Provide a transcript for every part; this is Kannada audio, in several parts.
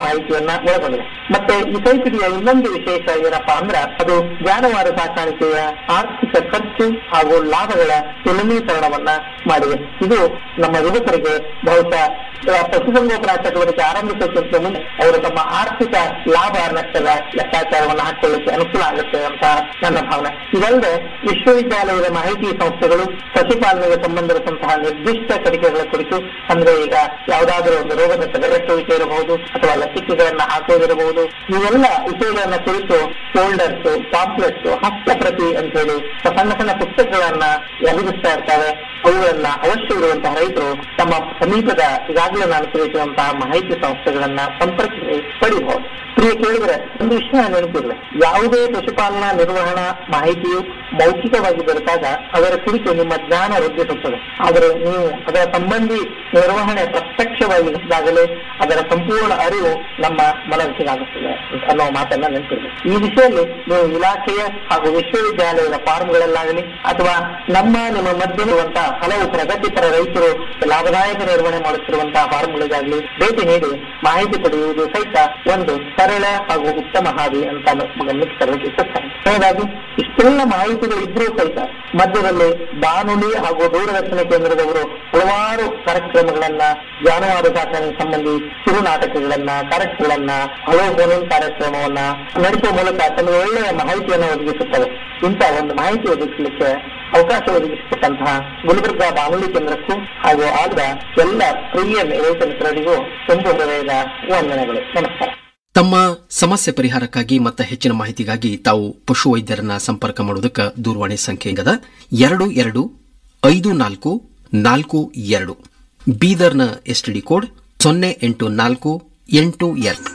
ಮಾಹಿತಿಯನ್ನ ಒಳಗೊಂಡಿದೆ ಮತ್ತೆ ಈ ಸೈಟಿಡಿಯ ಇನ್ನೊಂದು ವಿಶೇಷ ಏನಪ್ಪಾ ಅಂದ್ರ ಅದು ಜಾನುವಾರು ಸಾಕಾಣಿಕೆಯ ಆರ್ಥಿಕ ಖರ್ಚು ಹಾಗೂ ಲಾಭಗಳ ಸುಲಭೀಕರಣವನ್ನ ಮಾಡಿದೆ ಇದು ನಮ್ಮ ಯುವಕರಿಗೆ ಬಹುಶಃ ಆ, ಪಶುಸಂಗೋಪನಾ ಚಟುವಟಿಕೆ ಆರಂಭಿಸೋಕ್ಕಿಂತ ಮುಂದೆ ಅವರು ತಮ್ಮ ಆರ್ಥಿಕ ಲಾಭ ನಷ್ಟದ ಲೆಕ್ಕಾಚಾರವನ್ನು ಹಾಕೊಳ್ಳಿಕ್ಕೆ ಅನುಕೂಲ ಆಗುತ್ತೆ ಅಂತ ನನ್ನ ಭಾವನೆ ಇದಲ್ಲದೆ ವಿಶ್ವವಿದ್ಯಾಲಯದ ಮಾಹಿತಿ ಸಂಸ್ಥೆಗಳು ಪಶುಪಾಲನೆಗೆ ಸಂಬಂಧಿಸಿದಂತಹ ನಿರ್ದಿಷ್ಟ ಕಲಿಕೆಗಳ ಕುರಿತು ಅಂದ್ರೆ ಈಗ ಯಾವುದಾದ್ರೂ ಒಂದು ರೋಗದ ತಡೆಗಟ್ಟುವಿಕೆ ಇರಬಹುದು ಅಥವಾ ಲಸಿಕೆಗಳನ್ನ ಹಾಕುವುದಿರಬಹುದು ಇವೆಲ್ಲ ವಿಷಯಗಳನ್ನ ಕುರಿತು ಫೋಲ್ಡರ್ಸ್ ಪಾಂಪ್ಲೆಟ್ಸ್ ಹಸ್ತಪ್ರತಿ ಅಂತ ಹೇಳಿ ಸಣ್ಣ ಸಣ್ಣ ಪುಸ್ತಕಗಳನ್ನ ಒದಗಿಸ್ತಾ ಇರ್ತಾರೆ ಅವುಗಳನ್ನ ಅವಶ್ಯ ಇರುವಂತಹ ರೈತರು ತಮ್ಮ ಸಮೀಪದ ಈಗಾಗಲೇ ನಾನು ತಿಳಿಸಿರುವಂತಹ ಮಾಹಿತಿ ಸಂಸ್ಥೆಗಳನ್ನ ಸಂಪರ್ಕಿಸಿ ಪಡಿಬಹುದು ಪ್ರಿಯ ಕೇಳಿದ್ರೆ ಒಂದು ವಿಷಯ ನೆನಪಿರಲಿ ಯಾವುದೇ ಪಶುಪಾಲನಾ ನಿರ್ವಹಣಾ ಮಾಹಿತಿಯು ಮೌಖಿಕವಾಗಿ ದೊರೆತಾಗ ಅದರ ಕುರಿತು ನಿಮ್ಮ ಜ್ಞಾನ ವೃದ್ಧಿಸುತ್ತದೆ ಆದರೆ ನೀವು ಅದರ ಸಂಬಂಧಿ ನಿರ್ವಹಣೆ ಪ್ರತ್ಯಕ್ಷವಾಗಿ ಇದ್ದಾಗಲೇ ಅದರ ಸಂಪೂರ್ಣ ಅರಿವು ನಮ್ಮ ಮನಸ್ಸಿಗಾಗುತ್ತದೆ ಅನ್ನೋ ಮಾತನ್ನ ನೆನಪಿರಲಿ ಈ ವಿಷಯದಲ್ಲಿ ನೀವು ಇಲಾಖೆಯ ಹಾಗೂ ವಿಶ್ವವಿದ್ಯಾಲಯದ ಫಾರ್ಮ್ಗಳಲ್ಲಾಗಲಿ ಅಥವಾ ನಮ್ಮ ನಿಮ್ಮ ಮಧ್ಯೆ ಇರುವಂತಹ ಹಲವು ಪ್ರಗತಿಪರ ರೈತರು ಲಾಭದಾಯಕ ನಿರ್ವಹಣೆ ಮಾಡುತ್ತಿರುವಂತಹ ಫಾರ್ಮ್ಗಳಿಗಾಗಲಿ ಭೇಟಿ ನೀಡಿ ಮಾಹಿತಿ ಪಡೆಯುವುದು ಸಹಿತ ಒಂದು ಸರಳ ಹಾಗೂ ಉತ್ತಮ ಹಾದಿ ಅಂತ ಗಮನಕ್ಕೆ ತರಲು ಇಚ್ಛಿಸ್ತಾನೆ ಹಾಗಾಗಿ ಇಷ್ಟೆಲ್ಲ ಮಾಹಿತಿಗಳು ಇದ್ರೂ ಸಹಿತ ಮಧ್ಯದಲ್ಲಿ ಬಾನುಲಿ ಹಾಗೂ ದೂರದರ್ಶನ ಕೇಂದ್ರದವರು ಹಲವಾರು ಕಾರ್ಯಕ್ರಮಗಳನ್ನ ಜಾನುವಾರು ಸಾಕಣೆ ಸಂಬಂಧಿ ಕಿರು ನಾಟಕಗಳನ್ನ ಕಾರ್ಯಕ್ರಮಗಳನ್ನ ಹಲವು ಫೋನ್ ಕಾರ್ಯಕ್ರಮವನ್ನ ನಡೆಸುವ ಮೂಲಕ ತಮಗೆ ಒಳ್ಳೆಯ ಮಾಹಿತಿಯನ್ನು ಒದಗಿಸುತ್ತವೆ ಇಂಥ ಒಂದು ಮಾಹಿತಿ ಒದಗಿಸಲಿಕ್ಕೆ ಅವಕಾಶ ಒದಗಿಸಿಕೊಟ್ಟಂತಹ ಗುಲ್ಬರ್ಗಾ ಬಾನುಲಿ ಕೇಂದ್ರಕ್ಕೂ ಹಾಗೂ ಆದ ಎಲ್ಲ ಪ್ರಿಯ ರೈತ ಮಿತ್ರರಿಗೂ ತುಂಬು ಹೃದಯದ ವಂದನೆಗಳು ನಮಸ್ಕಾರ ತಮ್ಮ ಸಮಸ್ಯೆ ಪರಿಹಾರಕ್ಕಾಗಿ ಮತ್ತು ಹೆಚ್ಚಿನ ಮಾಹಿತಿಗಾಗಿ ತಾವು ಪಶು ವೈದ್ಯರನ್ನ ಸಂಪರ್ಕ ಮಾಡೋದಕ್ಕೆ ದೂರವಾಣಿ ಸಂಖ್ಯೆ ಇಂಗದ ಎರಡು ಎರಡು ಐದು ನಾಲ್ಕು ನಾಲ್ಕು ಎರಡು ಬೀದರ್ನ ಎಸ್ಟಿಡಿ ಕೋಡ್ ಸೊನ್ನೆ ಎಂಟು ನಾಲ್ಕು ಎಂಟು ಎರಡು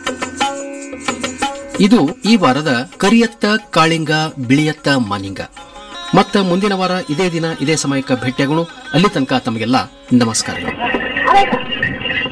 ಇದು ಈ ವಾರದ ಕರಿಯತ್ತ ಕಾಳಿಂಗ ಬಿಳಿಯತ್ತ ಮಾನಿಂಗ ಮತ್ತ ಮುಂದಿನ ವಾರ ಇದೇ ದಿನ ಇದೇ ಸಮಯಕ್ಕೆ ಭೇಟಿಯಾಗೋಣ ಅಲ್ಲಿ ತನಕ ತಮಗೆಲ್ಲ ನಮಸ್ಕಾರಗಳು